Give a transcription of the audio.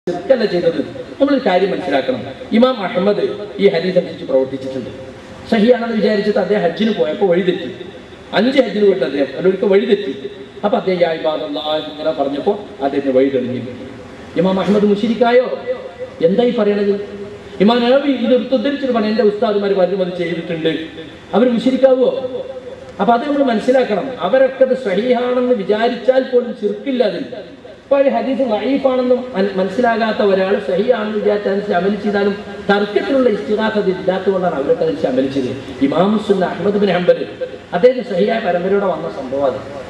ചെറുക്കല്ല ചെയ്തത് നമ്മൾ ഒരു കാര്യം മനസ്സിലാക്കണം ഇമാം അഹമ്മദ് ഈ ഹദീസ് അനുസരിച്ച് പ്രവർത്തിച്ചിട്ടുണ്ട് സഹിയാണെന്ന് വിചാരിച്ചിട്ട് അദ്ദേഹം ഹജ്ജിന് പോയപ്പോൾ വഴിതെറ്റി അഞ്ച് ഹജ്ജിന് പോയിട്ട് അദ്ദേഹം അതിലൊരിക്കൽ വഴിതെറ്റി അപ്പൊ അദ്ദേഹം യാ ഇബാദല്ലാ ഇങ്ങനെ പറഞ്ഞപ്പോൾ അദ്ദേഹത്തിന് വഴി തെളിഞ്ഞു ഇമാം അഹമ്മദ് മുഷിരിക്കായോ എന്തായി പറയണത് ഇമാം നബി ഇത് ഉദ്ധരിച്ചിട്ട് പറഞ്ഞു എന്റെ ഉസ്താദുമാർ പലരും അത് ചെയ്തിട്ടുണ്ട് അവർ മുഷിരിക്കാവോ അപ്പൊ അത് നമ്മൾ മനസ്സിലാക്കണം അവരൊക്കെ അത് സഹീഹാണെന്ന് വിചാരിച്ചാൽ പോലും ചെറുക്കില്ല അതിൽ ഇപ്പൊ ഒരു ഹദീസ് ലൈഫാണെന്ന് മനസ്സിലാകാത്ത ഒരാൾ സഹിയാണെന്ന് വിചാരിച്ച അനുസരിച്ച് അമൽ ചെയ്താലും തർക്കത്തിലുള്ള ഇസ്തിഹാസത ഇല്ലാത്തതുകൊണ്ടാണ് അവരൊക്കെ അനുസരിച്ച് അമൽ ചെയ്തത് ഇമാമുസുല്ല അഹമ്മദ് ബിൻ ഹംബൽ അദ്ദേഹം സഹിയായ പരമ്പരയോടെ വന്ന സംഭവം അത്